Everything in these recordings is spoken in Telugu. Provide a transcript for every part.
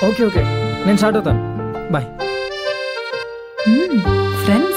ఓకే ఓకే నేను స్టార్ట్ అవుతాను bye friends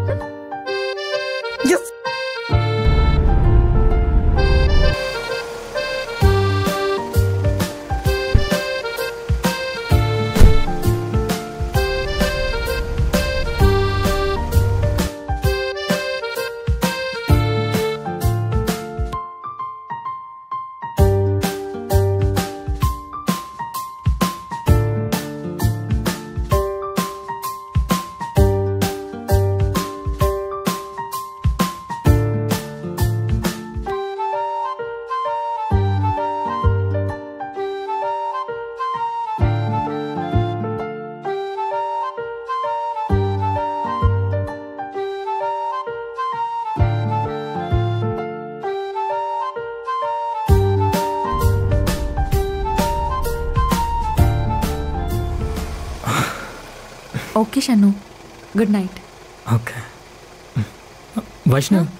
okay Shannu good night okay Vaishnav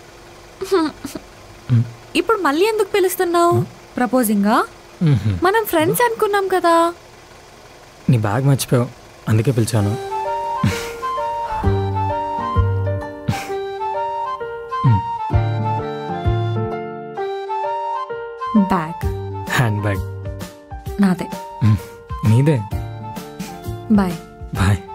ఇప్పుడు మళ్ళీ ఎందుకు పిలుస్తున్నావు ప్రపోజింగా మ్హూ. మనం ఫ్రెండ్స్ అనుకున్నాం కదా నీ బ్యాగ్ మర్చిపోయావు అందుకే పిలిచాను బ్యాగ్ హ్యాండ్ బ్యాగ్ నాదే నీదే బాయ్ బాయ్